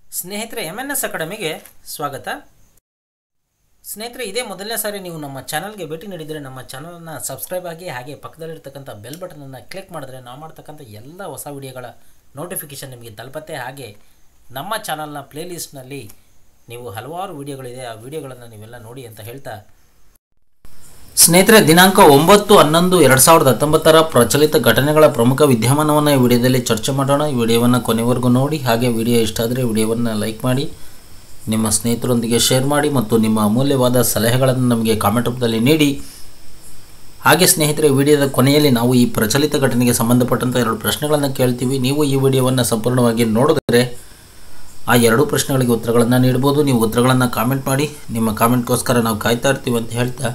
ಸ್ನೇಹಿತರೆ M N S ಅಕಾಡೆಮಿಗೆ ಸ್ವಾಗತ ಸ್ನೇಹಿತರೆ ಇದೇ ಮೊದಲನೇ ಸಾರಿ ನೀವು ನಮ್ಮ ಚಾನಲ್ಗೆ ಭೇಟಿ ನೀಡಿದರೆ ನಮ್ಮ ಚಾನಲನ್ನು ಸಬ್ಸ್ಕ್ರೈಬ್ ಆಗಿ ಹಾಗೆ ಪಕ್ಕದಲ್ಲಿರ್ತಕ್ಕಂಥ ಬೆಲ್ ಬಟನನ್ನು ಕ್ಲಿಕ್ ಮಾಡಿದ್ರೆ ನಾವು ಮಾಡ್ತಕ್ಕಂಥ ಎಲ್ಲ ಹೊಸ ವಿಡಿಯೋಗಳ ನೋಟಿಫಿಕೇಷನ್ ನಿಮಗೆ ತಲುಪತ್ತೆ ಹಾಗೆ ನಮ್ಮ ಚಾನಲ್ನ ಪ್ಲೇಲಿಸ್ಟ್ನಲ್ಲಿ ನೀವು ಹಲವಾರು ವಿಡಿಯೋಗಳಿದೆ ಆ ವಿಡಿಯೋಗಳನ್ನು ನೀವೆಲ್ಲ ನೋಡಿ ಅಂತ ಹೇಳ್ತಾ ಸ್ನೇಹಿತರೆ ದಿನಾಂಕ ಒಂಬತ್ತು ಹನ್ನೊಂದು ಎರಡು ಸಾವಿರದ ಹತ್ತೊಂಬತ್ತರ ಪ್ರಚಲಿತ ಘಟನೆಗಳ ಪ್ರಮುಖ ವಿದ್ಯಮಾನವನ್ನು ಈ ವಿಡಿಯೋದಲ್ಲಿ ಚರ್ಚೆ ಮಾಡೋಣ ಈ ವಿಡಿಯೋವನ್ನು ಕೊನೆವರೆಗೂ ನೋಡಿ ಹಾಗೆ ವಿಡಿಯೋ ಇಷ್ಟ ಆದರೆ ವಿಡಿಯೋವನ್ನು ಲೈಕ್ ಮಾಡಿ ನಿಮ್ಮ ಸ್ನೇಹಿತರೊಂದಿಗೆ ಶೇರ್ ಮಾಡಿ ಮತ್ತು ನಿಮ್ಮ ಅಮೂಲ್ಯವಾದ ಸಲಹೆಗಳನ್ನು ನಮಗೆ ಕಾಮೆಂಟ್ ರೂಪದಲ್ಲಿ ನೀಡಿ ಹಾಗೆ ಸ್ನೇಹಿತರೆ ವಿಡಿಯೋದ ಕೊನೆಯಲ್ಲಿ ನಾವು ಈ ಪ್ರಚಲಿತ ಘಟನೆಗೆ ಸಂಬಂಧಪಟ್ಟಂಥ ಎರಡು ಪ್ರಶ್ನೆಗಳನ್ನು ಕೇಳ್ತೀವಿ ನೀವು ಈ ವಿಡಿಯೋವನ್ನು ಸಂಪೂರ್ಣವಾಗಿ ನೋಡಿದ್ರೆ ಆ ಎರಡೂ ಪ್ರಶ್ನೆಗಳಿಗೆ ಉತ್ತರಗಳನ್ನು ನೀಡ್ಬೋದು ನೀವು ಉತ್ತರಗಳನ್ನು ಕಾಮೆಂಟ್ ಮಾಡಿ ನಿಮ್ಮ ಕಾಮೆಂಟ್ಗೋಸ್ಕರ ನಾವು ಕಾಯ್ತಾ ಇರ್ತೀವಿ ಅಂತ ಹೇಳ್ತಾ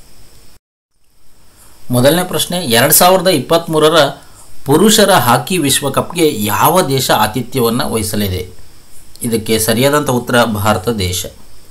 ಮೊದಲನೇ ಪ್ರಶ್ನೆ ಎರಡು ಸಾವಿರದ ಇಪ್ಪತ್ತ್ಮೂರರ ಪುರುಷರ ಹಾಕಿ ವಿಶ್ವಕಪ್ಗೆ ಯಾವ ದೇಶ ಆತಿಥ್ಯವನ್ನು ವಹಿಸಲಿದೆ ಇದಕ್ಕೆ ಸರಿಯಾದಂಥ ಉತ್ತರ ಭಾರತ ದೇಶ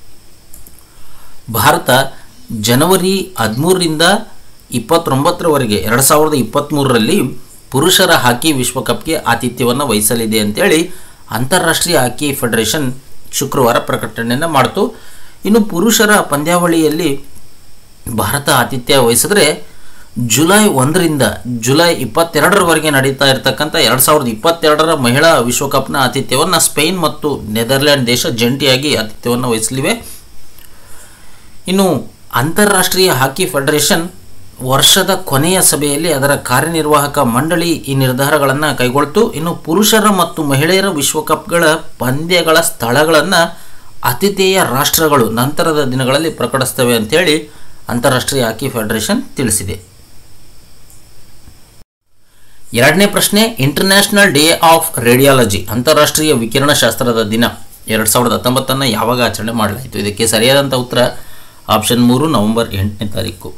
ಭಾರತ ಜನವರಿ ಹದಿಮೂರರಿಂದ ಇಪ್ಪತ್ತೊಂಬತ್ತರವರೆಗೆ ಎರಡು ಸಾವಿರದ ಇಪ್ಪತ್ತ್ಮೂರರಲ್ಲಿ ಪುರುಷರ ಹಾಕಿ ವಿಶ್ವಕಪ್ಗೆ ಆತಿಥ್ಯವನ್ನು ವಹಿಸಲಿದೆ ಅಂತೇಳಿ ಅಂತಾರಾಷ್ಟ್ರೀಯ ಹಾಕಿ ಫೆಡರೇಷನ್ ಶುಕ್ರವಾರ ಪ್ರಕಟಣೆಯನ್ನು ಮಾಡಿತು ಇನ್ನು ಪುರುಷರ ಪಂದ್ಯಾವಳಿಯಲ್ಲಿ ಭಾರತ ಆತಿಥ್ಯ ವಹಿಸಿದ್ರೆ ಜುಲೈ ಒಂದರಿಂದ ಜುಲೈ ಇಪ್ಪತ್ತೆರಡರವರೆಗೆ ನಡೀತಾ ಇರತಕ್ಕಂಥ ಎರಡು ಸಾವಿರದ ಇಪ್ಪತ್ತೆರಡರ ಮಹಿಳಾ ವಿಶ್ವಕಪ್ನ ಆತಿಥ್ಯವನ್ನು ಸ್ಪೇನ್ ಮತ್ತು ನೆದರ್ಲ್ಯಾಂಡ್ ದೇಶ ಜಂಟಿಯಾಗಿ ಆತಿಥ್ಯವನ್ನು ವಹಿಸಲಿವೆ ಇನ್ನು ಅಂತಾರಾಷ್ಟ್ರೀಯ ಹಾಕಿ ಫೆಡರೇಷನ್ ವರ್ಷದ ಕೊನೆಯ ಸಭೆಯಲ್ಲಿ ಅದರ ಕಾರ್ಯನಿರ್ವಾಹಕ ಮಂಡಳಿ ಈ ನಿರ್ಧಾರಗಳನ್ನು ಕೈಗೊಳ್ತು ಇನ್ನು ಪುರುಷರ ಮತ್ತು ಮಹಿಳೆಯರ ವಿಶ್ವಕಪ್ಗಳ ಪಂದ್ಯಗಳ ಸ್ಥಳಗಳನ್ನು ಆತಿಥೇಯ ರಾಷ್ಟ್ರಗಳು ನಂತರದ ದಿನಗಳಲ್ಲಿ ಪ್ರಕಟಿಸ್ತವೆ ಅಂತೇಳಿ ಅಂತಾರಾಷ್ಟ್ರೀಯ ಹಾಕಿ ಫೆಡರೇಷನ್ ತಿಳಿಸಿದೆ ಎರಡನೇ ಪ್ರಶ್ನೆ ಇಂಟರ್ನ್ಯಾಷನಲ್ ಡೇ ಆಫ್ ರೇಡಿಯಾಲಜಿ ಅಂತಾರಾಷ್ಟ್ರೀಯ ವಿಕಿರಣಶಾಸ್ತ್ರದ ದಿನ ಎರಡು ಸಾವಿರದ ಹತ್ತೊಂಬತ್ತನ್ನು ಯಾವಾಗ ಆಚರಣೆ ಮಾಡಲಾಯಿತು ಇದಕ್ಕೆ ಸರಿಯಾದಂಥ ಉತ್ತರ ಆಪ್ಷನ್ ಮೂರು ನವೆಂಬರ್ ಎಂಟನೇ ತಾರೀಕು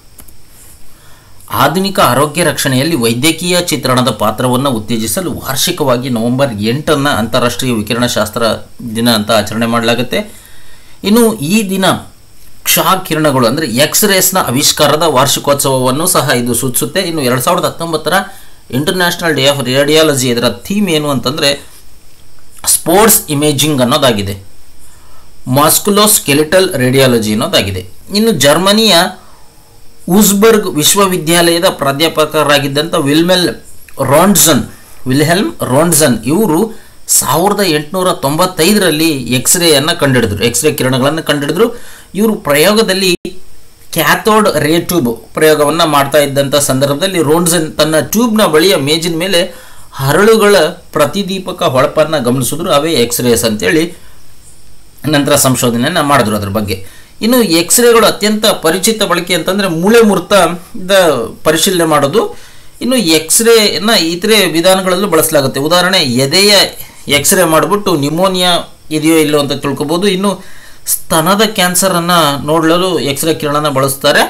ಆಧುನಿಕ ಆರೋಗ್ಯ ರಕ್ಷಣೆಯಲ್ಲಿ ವೈದ್ಯಕೀಯ ಚಿತ್ರಣದ ಪಾತ್ರವನ್ನು ಉತ್ತೇಜಿಸಲು ವಾರ್ಷಿಕವಾಗಿ ನವೆಂಬರ್ ಎಂಟನ್ನು ಅಂತಾರಾಷ್ಟ್ರೀಯ ವಿಕಿರಣಶಾಸ್ತ್ರ ದಿನ ಅಂತ ಆಚರಣೆ ಮಾಡಲಾಗುತ್ತೆ ಇನ್ನು ಈ ದಿನ ಕ್ಷ ಕಿರಣಗಳು ಅಂದರೆ ಎಕ್ಸ್ ರೇಸ್ನ ಆವಿಷ್ಕಾರದ ವಾರ್ಷಿಕೋತ್ಸವವನ್ನು ಸಹ ಇದು ಸೂಚಿಸುತ್ತೆ ಇನ್ನು ಎರಡು ಸಾವಿರದ ಹತ್ತೊಂಬತ್ತರ ಇಂಟರ್ನ್ಯಾಷನಲ್ ಡೇ ಆಫ್ ರೇಡಿಯಾಲಜಿ ಇದರ ಥೀಮ್ ಏನು ಅಂತಂದರೆ ಸ್ಪೋರ್ಟ್ಸ್ ಇಮೇಜಿಂಗ್ ಅನ್ನೋದಾಗಿದೆ ಮಾಸ್ಕುಲೋ ಸ್ಕೆಲಿಟಲ್ ರೇಡಿಯಾಲಜಿ ಅನ್ನೋದಾಗಿದೆ ಇನ್ನು ಜರ್ಮನಿಯ ಊಸ್ಬರ್ಗ್ ವಿಶ್ವವಿದ್ಯಾಲಯದ ಪ್ರಾಧ್ಯಾಪಕರಾಗಿದ್ದಂಥ ವಿಲ್ಮೆಲ್ ರಾಂಡ್ಸನ್ ವಿಲ್ಹೆಲ್ಮ್ ರಾಂಡ್ಸನ್ ಇವರು ಸಾವಿರದ ಎಂಟುನೂರ ತೊಂಬತ್ತೈದರಲ್ಲಿ ಎಕ್ಸ್ರೇಯನ್ನು ಕಂಡುಹಿಡಿದ್ರು ಎಕ್ಸ್ರೇ ಕಿರಣಗಳನ್ನು ಕಂಡುಹಿಡಿದ್ರು ಇವರು ಪ್ರಯೋಗದಲ್ಲಿ ಕ್ಯಾಥೋಡ್ ರೇ ಟ್ಯೂಬ್ ಪ್ರಯೋಗವನ್ನು ಮಾಡ್ತಾ ಇದ್ದಂಥ ಸಂದರ್ಭದಲ್ಲಿ ರೋನ್ಸನ್ ತನ್ನ ಟ್ಯೂಬ್ನ ಬಳಿಯ ಮೇಜಿನ ಮೇಲೆ ಹರಳುಗಳ ಪ್ರತಿದೀಪಕ ಹೊಳಪನ್ನು ಗಮನಿಸಿದ್ರು ಅವೇ ಎಕ್ಸ್ರೇಸ್ ಅಂತೇಳಿ ನಂತರ ಸಂಶೋಧನೆಯನ್ನು ಮಾಡಿದ್ರು ಅದ್ರ ಬಗ್ಗೆ ಇನ್ನು ಎಕ್ಸ್ರೇಗಳು ಅತ್ಯಂತ ಪರಿಚಿತ ಬಳಕೆ ಅಂತಂದರೆ ಮೂಳೆ ಮುಹೂರ್ತದ ಪರಿಶೀಲನೆ ಮಾಡೋದು ಇನ್ನು ಎಕ್ಸ್ರೇನ ಇತರೆ ವಿಧಾನಗಳಲ್ಲೂ ಬಳಸಲಾಗುತ್ತೆ ಉದಾಹರಣೆ ಎದೆಯ ಎಕ್ಸ್ರೇ ಮಾಡಿಬಿಟ್ಟು ನಿಮೋನಿಯಾ ಇದೆಯೋ ಇಲ್ಲೋ ಅಂತ ತಿಳ್ಕೊಬೋದು ಇನ್ನು ಸ್ತನದ ಕ್ಯಾನ್ಸರನ್ನು ನೋಡಲು ಎಕ್ಸ್ರೇ ಕಿರಣನ ಬಳಸ್ತಾರೆ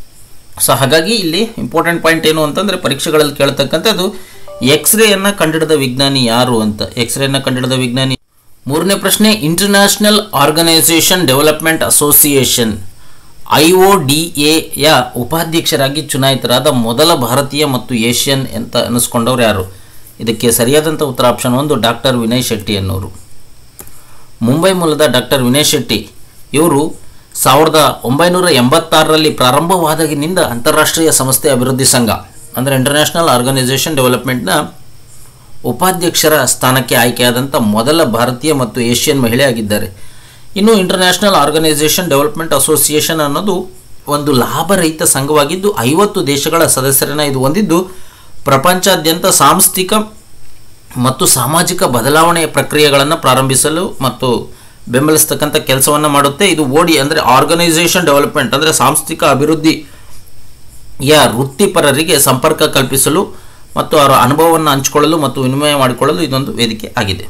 ಸೊ ಹಾಗಾಗಿ ಇಲ್ಲಿ ಇಂಪಾರ್ಟೆಂಟ್ ಪಾಯಿಂಟ್ ಏನು ಅಂತಂದರೆ ಪರೀಕ್ಷೆಗಳಲ್ಲಿ ಕೇಳ್ತಕ್ಕಂಥದ್ದು ಎಕ್ಸ್ರೇಯನ್ನು ಕಂಡುಹಿಡಿದ ವಿಜ್ಞಾನಿ ಯಾರು ಅಂತ ಎಕ್ಸ್ರೇನ ಕಂಡುಹಿಡಿದ ವಿಜ್ಞಾನಿ ಮೂರನೇ ಪ್ರಶ್ನೆ international organisation development association I O D ಎಯ ಉಪಾಧ್ಯಕ್ಷರಾಗಿ ಚುನಾಯಿತರಾದ ಮೊದಲ ಭಾರತೀಯ ಮತ್ತು ಏಷ್ಯನ್ ಅಂತ ಅನಿಸ್ಕೊಂಡವ್ರು ಯಾರು ಇದಕ್ಕೆ ಸರಿಯಾದಂಥ ಉತ್ತರ ಆಪ್ಷನ್ ಒಂದು ಡಾಕ್ಟರ್ ವಿನಯ್ ಶೆಟ್ಟಿ ಅನ್ನೋರು ಮುಂಬೈ ಮೂಲದ ಡಾಕ್ಟರ್ ವಿನಯ್ ಶೆಟ್ಟಿ ಇವರು ಸಾವಿರದ ಒಂಬೈನೂರ ಎಂಬತ್ತಾರರಲ್ಲಿ ಪ್ರಾರಂಭವಾದಾಗಿನಿಂದ ಅಂತಾರಾಷ್ಟ್ರೀಯ ಸಂಸ್ಥೆ ಅಭಿವೃದ್ಧಿ ಸಂಘ ಅಂದರೆ ಇಂಟರ್ನ್ಯಾಷನಲ್ ಆರ್ಗನೈಸೇಷನ್ ಡೆವಲಪ್ಮೆಂಟ್ನ ಉಪಾಧ್ಯಕ್ಷರ ಸ್ಥಾನಕ್ಕೆ ಆಯ್ಕೆಯಾದಂಥ ಮೊದಲ ಭಾರತೀಯ ಮತ್ತು ಏಷ್ಯನ್ ಮಹಿಳೆ ಆಗಿದ್ದಾರೆ ಇನ್ನು ಇಂಟರ್ನ್ಯಾಷನಲ್ ಆರ್ಗನೈಸೇಷನ್ ಡೆವಲಪ್ಮೆಂಟ್ ಅಸೋಸಿಯೇಷನ್ ಅನ್ನೋದು ಒಂದು ಲಾಭರಹಿತ ಸಂಘವಾಗಿದ್ದು ಐವತ್ತು ದೇಶಗಳ ಸದಸ್ಯರನ್ನು ಇದು ಹೊಂದಿದ್ದು ಪ್ರಪಂಚಾದ್ಯಂತ ಸಾಂಸ್ಥಿಕ ಮತ್ತು ಸಾಮಾಜಿಕ ಬದಲಾವಣೆಯ ಪ್ರಕ್ರಿಯೆಗಳನ್ನು ಪ್ರಾರಂಭಿಸಲು ಮತ್ತು ಬೆಂಬಲಿಸ್ತಕ್ಕಂಥ ಕೆಲಸವನ್ನು ಮಾಡುತ್ತೆ ಇದು ಓಡಿ ಅಂದರೆ ಆರ್ಗನೈಸೇಷನ್ ಡೆವಲಪ್ಮೆಂಟ್ ಅಂದರೆ ಸಾಂಸ್ಥಿಕ ಅಭಿವೃದ್ಧಿಯ ವೃತ್ತಿಪರರಿಗೆ ಸಂಪರ್ಕ ಕಲ್ಪಿಸಲು ಮತ್ತು ಅವರ ಅನುಭವವನ್ನು ಹಂಚಿಕೊಳ್ಳಲು ಮತ್ತು ವಿನಿಮಯ ಮಾಡಿಕೊಳ್ಳಲು ಇದೊಂದು ವೇದಿಕೆ ಆಗಿದೆ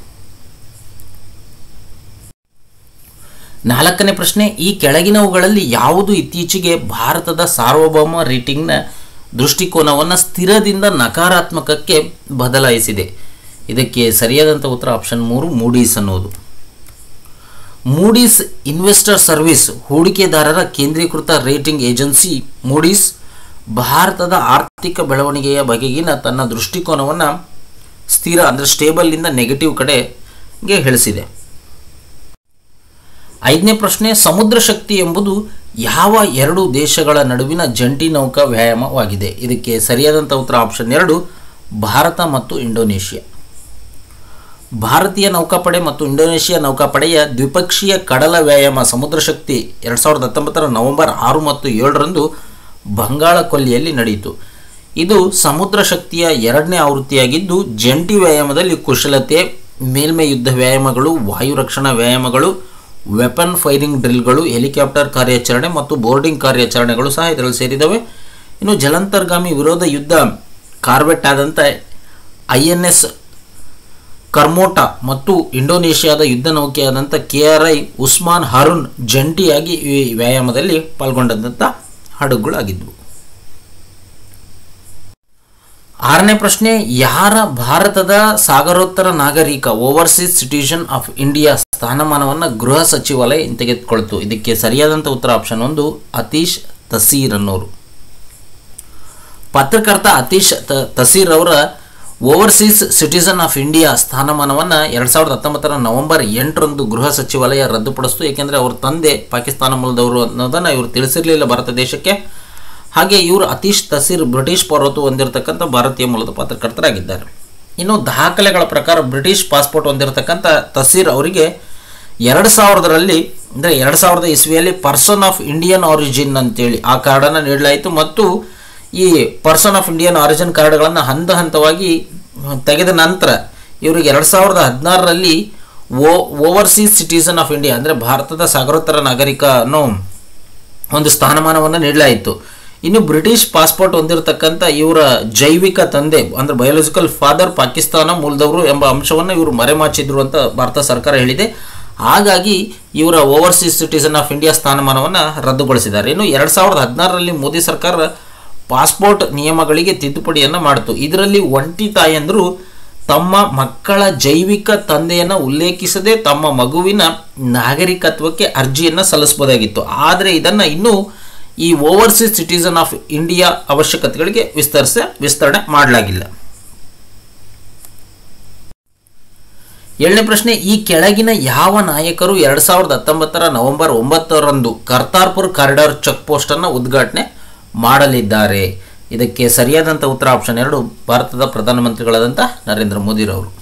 ನಾಲ್ಕನೇ ಪ್ರಶ್ನೆ ಈ ಕೆಳಗಿನವುಗಳಲ್ಲಿ ಯಾವುದು ಇತ್ತೀಚೆಗೆ ಭಾರತದ ಸಾರ್ವಭೌಮ ರೇಟಿಂಗ್ನ ದೃಷ್ಟಿಕೋನವನ್ನು ಸ್ಥಿರದಿಂದ ನಕಾರಾತ್ಮಕಕ್ಕೆ ಬದಲಾಯಿಸಿದೆ ಇದಕ್ಕೆ ಸರಿಯಾದಂಥ ಉತ್ತರ ಆಪ್ಷನ್ ಮೂರು ಮೂಡೀಸ್ ಅನ್ನೋದು ಮೂಡೀಸ್ ಇನ್ವೆಸ್ಟರ್ ಸರ್ವಿಸ್ ಹೂಡಿಕೆದಾರರ ಕೇಂದ್ರೀಕೃತ ರೇಟಿಂಗ್ ಏಜೆನ್ಸಿ ಮೂಡೀಸ್ ಭಾರತದ ಆರ್ಥಿಕ ಬೆಳವಣಿಗೆಯ ಬಗೆಗಿನ ತನ್ನ ದೃಷ್ಟಿಕೋನವನ್ನು ಸ್ಥಿರ ಅಂದರೆ ಸ್ಟೇಬಲ್ಲಿಂದ ನೆಗೆಟಿವ್ ಕಡೆಗೆ ಇಳಿಸಿದೆ ಐದನೇ ಪ್ರಶ್ನೆ ಸಮುದ್ರ ಶಕ್ತಿ ಎಂಬುದು ಯಾವ ಎರಡು ದೇಶಗಳ ನಡುವಿನ ಜಂಟಿ ನೌಕಾ ವ್ಯಾಯಾಮವಾಗಿದೆ ಇದಕ್ಕೆ ಸರಿಯಾದಂಥ ಉತ್ತರ ಆಪ್ಷನ್ ಎರಡು ಭಾರತ ಮತ್ತು ಇಂಡೋನೇಷಿಯಾ ಭಾರತೀಯ ನೌಕಾಪಡೆ ಮತ್ತು ಇಂಡೋನೇಷಿಯಾ ನೌಕಾಪಡೆಯ ದ್ವಿಪಕ್ಷೀಯ ಕಡಲ ವ್ಯಾಯಾಮ ಸಮುದ್ರ ಶಕ್ತಿ ಎರಡು ಸಾವಿರದ ಹತ್ತೊಂಬತ್ತರ ನವೆಂಬರ್ ಆರು ಮತ್ತು ಏಳರಂದು ಬಂಗಾಳ ಕೊಲ್ಲಿಯಲ್ಲಿ ನಡೆಯಿತು ಇದು ಸಮುದ್ರ ಶಕ್ತಿಯ ಎರಡನೇ ಆವೃತ್ತಿಯಾಗಿದ್ದು ಜಂಟಿ ವ್ಯಾಯಾಮದಲ್ಲಿ ಕುಶಲತೆ ಮೇಲ್ಮೈ ಯುದ್ಧ ವ್ಯಾಯಾಮಗಳು ವಾಯು ರಕ್ಷಣಾ ವ್ಯಾಯಾಮಗಳು ವೆಪನ್ ಫೈರಿಂಗ್ ಡ್ರಿಲ್ಗಳು ಹೆಲಿಕಾಪ್ಟರ್ ಕಾರ್ಯಾಚರಣೆ ಮತ್ತು ಬೋರ್ಡಿಂಗ್ ಕಾರ್ಯಾಚರಣೆಗಳು ಸಹ ಇದರಲ್ಲಿ ಸೇರಿದವೆ ಇನ್ನು ಜಲಾಂತರ್ಗಾಮಿ ವಿರೋಧ ಯುದ್ಧ ಕಾರ್ವೆಟ್ ಆದಂಥ ಐ ಎನ್ ಎಸ್ ಕರ್ಮೋಟಾ ಮತ್ತು ಇಂಡೋನೇಷ್ಯಾದ ಯುದ್ಧ ನೌಕೆಯಾದಂಥ K R I Usman Harun ಜಂಟಿಯಾಗಿ ಈ ವ್ಯಾಯಾಮದಲ್ಲಿ ಪಾಲ್ಗೊಂಡಂಥ ಹಡಗುಗಳಾಗಿದ್ದವು ಆರನೇ ಪ್ರಶ್ನೆ ಯಾರ ಭಾರತದ ಸಾಗರೋತ್ತರ ನಾಗರಿಕ ಓವರ್ಸೀಸ್ ಸಿಟಿಜನ್ ಆಫ್ ಇಂಡಿಯಾ ಸ್ಥಾನಮಾನವನ್ನು ಗೃಹ ಸಚಿವಾಲಯ ತೆಗೆದುಕೊಳ್ತು ಇದಕ್ಕೆ ಸರಿಯಾದಂಥ ಉತ್ತರ ಆಪ್ಷನ್ ಒಂದು ಅತೀಶ್ ತಸೀರ್ ಅನ್ನೋರು ಪತ್ರಕರ್ತ ಅತೀಶ್ ತ- ತಸೀರ್ ಅವರ ಓವರ್ಸೀಸ್ ಸಿಟಿಸನ್ ಆಫ್ ಇಂಡಿಯಾ ಸ್ಥಾನಮಾನವನ್ನು ಎರಡು ಸಾವಿರದ ಹತ್ತೊಂಬತ್ತರ ನವೆಂಬರ್ ಎಂಟರಂದು ಗೃಹ ಸಚಿವಾಲಯ ರದ್ದುಪಡಿಸಿತು ಏಕೆಂದರೆ ಅವ್ರ ತಂದೆ ಪಾಕಿಸ್ತಾನ ಮೂಲದವರು ಅನ್ನೋದನ್ನು ಇವರು ತಿಳಿಸಿರಲಿಲ್ಲ ಭಾರತ ದೇಶಕ್ಕೆ ಹಾಗೆ ಇವರು ಅತೀಶ್ ತಸೀರ್ ಬ್ರಿಟಿಷ್ ಪೌರತ್ವ ಹೊಂದಿರತಕ್ಕಂಥ ಭಾರತೀಯ ಮೂಲದ ಪತ್ರಕರ್ತರಾಗಿದ್ದಾರೆ ಇನ್ನು ದಾಖಲೆಗಳ ಪ್ರಕಾರ ಬ್ರಿಟಿಷ್ ಪಾಸ್ಪೋರ್ಟ್ ಹೊಂದಿರತಕ್ಕಂಥ ತಸೀರ್ ಅವರಿಗೆ ಎರಡು ಸಾವಿರದರಲ್ಲಿ ಅಂದರೆ ಎರಡು ಸಾವಿರದ ಇಸ್ವಿಯಲ್ಲಿ ಪರ್ಸನ್ ಆಫ್ ಇಂಡಿಯನ್ ಆರಿಜಿನ್ ಅಂತೇಳಿ ಆ ಕಾರ್ಡನ್ನು ನೀಡಲಾಯಿತು ಮತ್ತು ಈ ಪರ್ಸನ್ ಆಫ್ ಇಂಡಿಯನ್ ಆರಿಜಿನ್ ಕಾರ್ಡ್ಗಳನ್ನು ಹಂತ ಹಂತವಾಗಿ ತೆಗೆದ ನಂತರ ಇವರಿಗೆ ಎರಡು ಸಾವಿರದ ಹದಿನಾರರಲ್ಲಿ O overseas citizen of India ಅಂದರೆ ಭಾರತದ ಸಾಗರೋತ್ತರ ನಾಗರಿಕ ಅನ್ನೋ ಒಂದು ಸ್ಥಾನಮಾನವನ್ನು ನೀಡಲಾಯಿತು ಇನ್ನು ಬ್ರಿಟಿಷ್ ಪಾಸ್ಪೋರ್ಟ್ ಹೊಂದಿರತಕ್ಕಂಥ ಇವರ ಜೈವಿಕ ತಂದೆ ಅಂದರೆ ಬಯೋಲಜಿಕಲ್ ಫಾದರ್ ಪಾಕಿಸ್ತಾನ ಮೂಲದವರು ಎಂಬ ಅಂಶವನ್ನು ಇವರು ಮರೆಮಾಚಿದ್ರು ಅಂತ ಭಾರತ ಸರ್ಕಾರ ಹೇಳಿದೆ ಹಾಗಾಗಿ ಇವರ ಓವರ್ಸೀಸ್ ಸಿಟಿಸನ್ ಆಫ್ ಇಂಡಿಯಾ ಸ್ಥಾನಮಾನವನ್ನು ರದ್ದುಗೊಳಿಸಿದ್ದಾರೆ ಇನ್ನು ಎರಡು ಸಾವಿರದ ಹದಿನಾರರಲ್ಲಿ ಮೋದಿ ಸರ್ಕಾರ ಪಾಸ್ಪೋರ್ಟ್ ನಿಯಮಗಳಿಗೆ ತಿದ್ದುಪಡಿಯನ್ನು ಮಾಡಿತು ಇದರಲ್ಲಿ ಒಂಟಿ ತಾಯಂದರು ತಮ್ಮ ಮಕ್ಕಳ ಜೈವಿಕ ತಂದೆಯನ್ನು ಉಲ್ಲೇಖಿಸದೆ ತಮ್ಮ ಮಗುವಿನ ನಾಗರಿಕತ್ವಕ್ಕೆ ಅರ್ಜಿಯನ್ನು ಸಲ್ಲಿಸಬಹುದಾಗಿತ್ತು ಆದರೆ ಇದನ್ನು ಇನ್ನೂ ಈ ಓವರ್ಸೀಸ್ ಸಿಟಿಸನ್ ಆಫ್ ಇಂಡಿಯಾ ಅವಶ್ಯಕತೆಗಳಿಗೆ ವಿಸ್ತರಿಸ ವಿಸ್ತರಣೆ ಮಾಡಲಾಗಿಲ್ಲ ಏಳನೇ ಪ್ರಶ್ನೆ ಈ ಕೆಳಗಿನ ಯಾವ ನಾಯಕರು ಎರಡು ಸಾವಿರದ ಹತ್ತೊಂಬತ್ತರ ನವೆಂಬರ್ ಒಂಬತ್ತರಂದು ಕರ್ತಾರ್ಪುರ್ ಕಾರಿಡಾರ್ ಚೆಕ್ ಪೋಸ್ಟನ್ನು ಉದ್ಘಾಟನೆ ಮಾಡಲಿದ್ದಾರೆ ಇದಕ್ಕೆ ಸರಿಯಾದಂಥ ಉತ್ತರ ಆಪ್ಷನ್ ಎರಡು ಭಾರತದ ಪ್ರಧಾನಮಂತ್ರಿಗಳಾದಂಥ ನರೇಂದ್ರ ಮೋದಿರವರು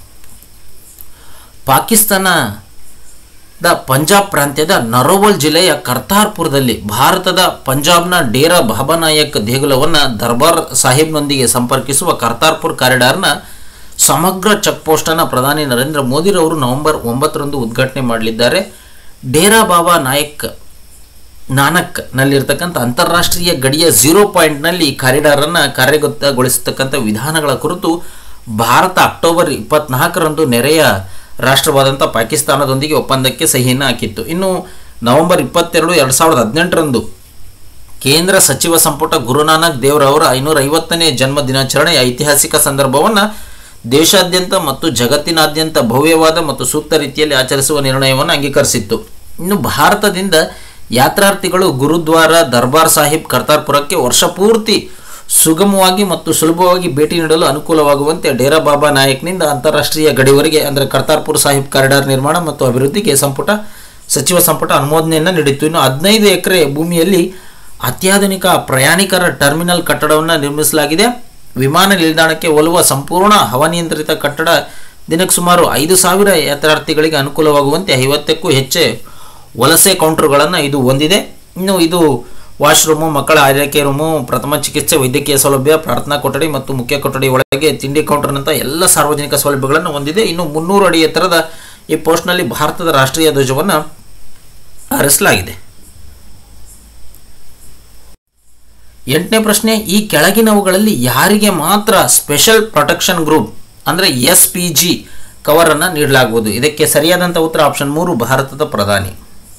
ಪಾಕಿಸ್ತಾನದ ಪಂಜಾಬ್ ಪ್ರಾಂತ್ಯದ ನರೋವಲ್ ಜಿಲ್ಲೆಯ ಕರ್ತಾರ್ಪುರದಲ್ಲಿ ಭಾರತದ ಪಂಜಾಬ್ನ ಡೇರಾ ಬಾಬಾ ನಾಯಕ್ ದೇಗುಲವನ್ನು ದರ್ಬಾರ್ ಸಾಹಿಬ್ನೊಂದಿಗೆ ಸಂಪರ್ಕಿಸುವ ಕರ್ತಾರ್ಪುರ್ ಕಾರಿಡಾರ್ನ ಸಮಗ್ರ ಚೆಕ್ ಪೋಸ್ಟನ್ನು ಪ್ರಧಾನಿ ನರೇಂದ್ರ ಮೋದಿರವರು ನವೆಂಬರ್ ಒಂಬತ್ತರಂದು ಉದ್ಘಾಟನೆ ಮಾಡಲಿದ್ದಾರೆ ಡೇರಾ ಬಾಬಾ ನಾಯಕ್ ನಾನಕ್ ನಲ್ಲಿರ್ತಕ್ಕಂಥ ಅಂತಾರಾಷ್ಟ್ರೀಯ ಗಡಿಯ ಝೀರೋ ಪಾಯಿಂಟ್ನಲ್ಲಿ ಈ ಕಾರಿಡಾರನ್ನು ಕಾರ್ಯಗತಗೊಳಿಸತಕ್ಕಂಥ ವಿಧಾನಗಳ ಕುರಿತು ಭಾರತ ಅಕ್ಟೋಬರ್ ಇಪ್ಪತ್ನಾಲ್ಕರಂದು ನೆರೆಯ ರಾಷ್ಟ್ರವಾದಂಥ ಪಾಕಿಸ್ತಾನದೊಂದಿಗೆ ಒಪ್ಪಂದಕ್ಕೆ ಸಹಿಯನ್ನು ಹಾಕಿತ್ತು ಇನ್ನು ನವೆಂಬರ್ ಇಪ್ಪತ್ತೆರಡು ಎರಡು ಸಾವಿರದ ಹದಿನೆಂಟರಂದು ಕೇಂದ್ರ ಸಚಿವ ಸಂಪುಟ ಗುರುನಾನಕ್ ದೇವರವರ ಐನೂರ ಐವತ್ತನೇ ಜನ್ಮ ದಿನಾಚರಣೆಯ ಐತಿಹಾಸಿಕ ಸಂದರ್ಭವನ್ನು ದೇಶಾದ್ಯಂತ ಮತ್ತು ಜಗತ್ತಿನಾದ್ಯಂತ ಭವ್ಯವಾದ ಮತ್ತು ಸೂಕ್ತ ರೀತಿಯಲ್ಲಿ ಆಚರಿಸುವ ನಿರ್ಣಯವನ್ನು ಅಂಗೀಕರಿಸಿತ್ತು ಇನ್ನು ಭಾರತದಿಂದ ಯಾತ್ರಾರ್ಥಿಗಳು ಗುರುದ್ವಾರ ದರ್ಬಾರ್ ಸಾಹಿಬ್ ಕರ್ತಾರ್ಪುರಕ್ಕೆ ವರ್ಷಪೂರ್ತಿ ಸುಗಮವಾಗಿ ಮತ್ತು ಸುಲಭವಾಗಿ ಭೇಟಿ ನೀಡಲು ಅನುಕೂಲವಾಗುವಂತೆ ಡೇರಾ ಬಾಬಾ ನಾಯಕ್ನಿಂದ ಅಂತಾರಾಷ್ಟ್ರೀಯ ಗಡಿವರೆಗೆ ಅಂದರೆ ಕರ್ತಾರ್ಪುರ್ ಸಾಹಿಬ್ ಕಾರಿಡಾರ್ ನಿರ್ಮಾಣ ಮತ್ತು ಅಭಿವೃದ್ಧಿಗೆ ಸಂಪುಟ ಸಚಿವ ಸಂಪುಟ ಅನುಮೋದನೆಯನ್ನು ನೀಡಿತ್ತು ಇನ್ನು ಹದಿನೈದು ಎಕರೆ ಭೂಮಿಯಲ್ಲಿ ಅತ್ಯಾಧುನಿಕ ಪ್ರಯಾಣಿಕರ ಟರ್ಮಿನಲ್ ಕಟ್ಟಡವನ್ನು ನಿರ್ಮಿಸಲಾಗಿದೆ ವಿಮಾನ ನಿಲ್ದಾಣಕ್ಕೆ ಒಲುವ ಸಂಪೂರ್ಣ ಹವಾನಿಯಂತ್ರಿತ ಕಟ್ಟಡ ದಿನಕ್ಕೆ ಸುಮಾರು ಐದು ಸಾವಿರ ಯಾತ್ರಾರ್ಥಿಗಳಿಗೆ ಅನುಕೂಲವಾಗುವಂತೆ ಐವತ್ತಕ್ಕೂ ಹೆಚ್ಚೆ ವಲಸೆ ಕೌಂಟರ್ಗಳನ್ನು ಇದು ಹೊಂದಿದೆ ಇನ್ನು ಇದು ವಾಶ್ರೂಮು ಮಕ್ಕಳ ಆರೈಕೆ ರೂಮು ಪ್ರಥಮ ಚಿಕಿತ್ಸೆ ವೈದ್ಯಕೀಯ ಸೌಲಭ್ಯ ಪ್ರಾರ್ಥನಾ ಕೊಠಡಿ ಮತ್ತು ಮುಖ್ಯ ಕೊಠಡಿ ಒಳಗೆ ತಿಂಡಿ ಕೌಂಟರ್ನಂಥ ಎಲ್ಲ ಸಾರ್ವಜನಿಕ ಸೌಲಭ್ಯಗಳನ್ನು ಹೊಂದಿದೆ ಇನ್ನು ಮುನ್ನೂರು ಅಡಿ ಎತ್ತರದ ಈ ಪೋಸ್ಟ್ನಲ್ಲಿ ಭಾರತದ ರಾಷ್ಟ್ರೀಯ ಧ್ವಜವನ್ನು ಹಾರಿಸಲಾಗಿದೆ ಎಂಟನೇ ಪ್ರಶ್ನೆ ಈ ಕೆಳಗಿನವುಗಳಲ್ಲಿ ಯಾರಿಗೆ ಮಾತ್ರ ಸ್ಪೆಷಲ್ ಪ್ರೊಟೆಕ್ಷನ್ ಗ್ರೂಪ್ ಅಂದರೆ ಎಸ್ ಪಿ ಜಿ ಕವರನ್ನು ನೀಡಲಾಗುವುದು ಇದಕ್ಕೆ ಸರಿಯಾದಂಥ ಉತ್ತರ ಆಪ್ಷನ್ ಮೂರು ಭಾರತದ ಪ್ರಧಾನಿ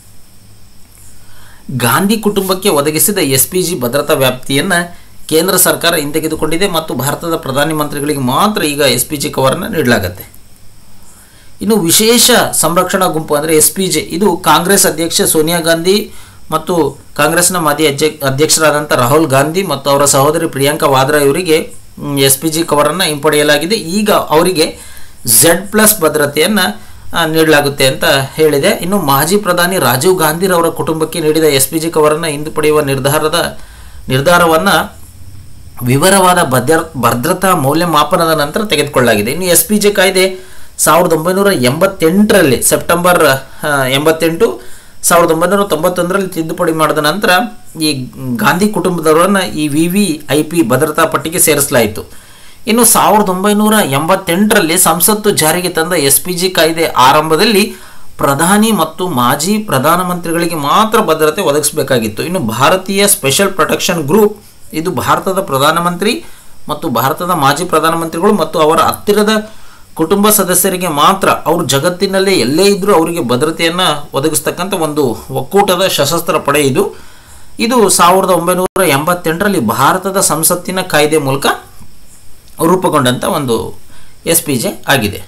ಗಾಂಧಿ ಕುಟುಂಬಕ್ಕೆ ಒದಗಿಸಿದ ಎಸ್ ಪಿ ಜಿ ಭದ್ರತಾ ವ್ಯಾಪ್ತಿಯನ್ನು ಕೇಂದ್ರ ಸರ್ಕಾರ ಹಿಂತೆಗೆದುಕೊಂಡಿದೆ ಮತ್ತು ಭಾರತದ ಪ್ರಧಾನಿ ಮಂತ್ರಿಗಳಿಗೆ ಮಾತ್ರ ಈಗ ಎಸ್ ಪಿ ಜಿ ಕವರನ್ನು ನೀಡಲಾಗುತ್ತೆ ಇನ್ನು ವಿಶೇಷ ಸಂರಕ್ಷಣಾ ಗುಂಪು ಅಂದರೆ ಎಸ್ ಪಿ ಜೆ ಇದು ಕಾಂಗ್ರೆಸ್ ಅಧ್ಯಕ್ಷ ಸೋನಿಯಾ ಗಾಂಧಿ ಮತ್ತು ಕಾಂಗ್ರೆಸ್ನ ಮಾಜಿ ಅಧ್ಯ ಅಧ್ಯಕ್ಷರಾದಂಥ ರಾಹುಲ್ ಗಾಂಧಿ ಮತ್ತು ಅವರ ಸಹೋದರಿ ಪ್ರಿಯಾಂಕಾ ವಾದ್ರಾ ಇವರಿಗೆ ಎಸ್ ಪಿ ಜಿ ಕವರನ್ನು ಹಿಂಪಡೆಯಲಾಗಿದೆ ಈಗ ಅವರಿಗೆ ಝೆಡ್ ಪ್ಲಸ್ ಭದ್ರತೆಯನ್ನು ಆ, ನೀಡಲಾಗುತ್ತೆ ಅಂತ ಹೇಳಿದೆ ಇನ್ನು ಮಾಜಿ ಪ್ರಧಾನಿ ರಾಜೀವ್ ಗಾಂಧಿರವರ ಕುಟುಂಬಕ್ಕೆ ನೀಡಿದ ಎಸ್ ಪಿ ಜಿ ಕವರನ್ನು ಹಿಂದುಪಡೆಯುವ ನಿರ್ಧಾರದ ನಿರ್ಧಾರವನ್ನು ವಿವರವಾದ ಭದ್ರ ಭದ್ರತಾ ಮೌಲ್ಯಮಾಪನದ ನಂತರ ತೆಗೆದುಕೊಳ್ಳಲಾಗಿದೆ ಇನ್ನು ಎಸ್ ಪಿ ಜೆ ಕಾಯ್ದೆ ಸಾವಿರದ ಒಂಬೈನೂರ ಎಂಬತ್ತೆಂಟರಲ್ಲಿ ಸೆಪ್ಟೆಂಬರ್ ಆ, ಎಂಬತ್ತೆಂಟು ಸಾವಿರದ ಒಂಬೈನೂರ ತೊಂಬತ್ತೊಂದರಲ್ಲಿ ತಿದ್ದುಪಡಿ ಮಾಡಿದ ನಂತರ ಈ ಗಾಂಧಿ ಕುಟುಂಬದವರನ್ನು ಈ ವಿ ವಿ ಐ ಪಿ ಭದ್ರತಾ ಪಟ್ಟಿಗೆ ಸೇರಿಸಲಾಯಿತು ಇನ್ನು ಸಾವಿರದ ಒಂಬೈನೂರ ಎಂಬತ್ತೆಂಟರಲ್ಲಿ ಸಂಸತ್ತು ಜಾರಿಗೆ ತಂದ ಎಸ್ ಪಿ ಜಿ ಕಾಯ್ದೆ ಆರಂಭದಲ್ಲಿ ಪ್ರಧಾನಿ ಮತ್ತು ಮಾಜಿ ಪ್ರಧಾನಮಂತ್ರಿಗಳಿಗೆ ಮಾತ್ರ ಭದ್ರತೆ ಒದಗಿಸಬೇಕಾಗಿತ್ತು ಇನ್ನು ಭಾರತೀಯ ಸ್ಪೆಷಲ್ ಪ್ರೊಟೆಕ್ಷನ್ ಗ್ರೂಪ್ ಇದು ಭಾರತದ ಪ್ರಧಾನಮಂತ್ರಿ ಮತ್ತು ಭಾರತದ ಮಾಜಿ ಪ್ರಧಾನಮಂತ್ರಿಗಳು ಮತ್ತು ಅವರ ಹತ್ತಿರದ ಕುಟುಂಬ ಸದಸ್ಯರಿಗೆ ಮಾತ್ರ ಅವರು ಜಗತ್ತಿನಲ್ಲೇ ಎಲ್ಲೇ ಇದ್ದರೂ ಅವರಿಗೆ ಭದ್ರತೆಯನ್ನು ಒದಗಿಸ್ತಕ್ಕಂಥ ಒಂದು ಒಕ್ಕೂಟದ ಸಶಸ್ತ್ರ ಪಡೆ ಇದು ಇದು ಸಾವಿರದ ಒಂಬೈನೂರ ಎಂಬತ್ತೆಂಟರಲ್ಲಿ ಭಾರತದ ಸಂಸತ್ತಿನ ಕಾಯ್ದೆ ಮೂಲಕ ರೂಪುಗೊಂಡಂಥ ಒಂದು ಎಸ್ ಪಿ ಜೆ ಆಗಿದೆ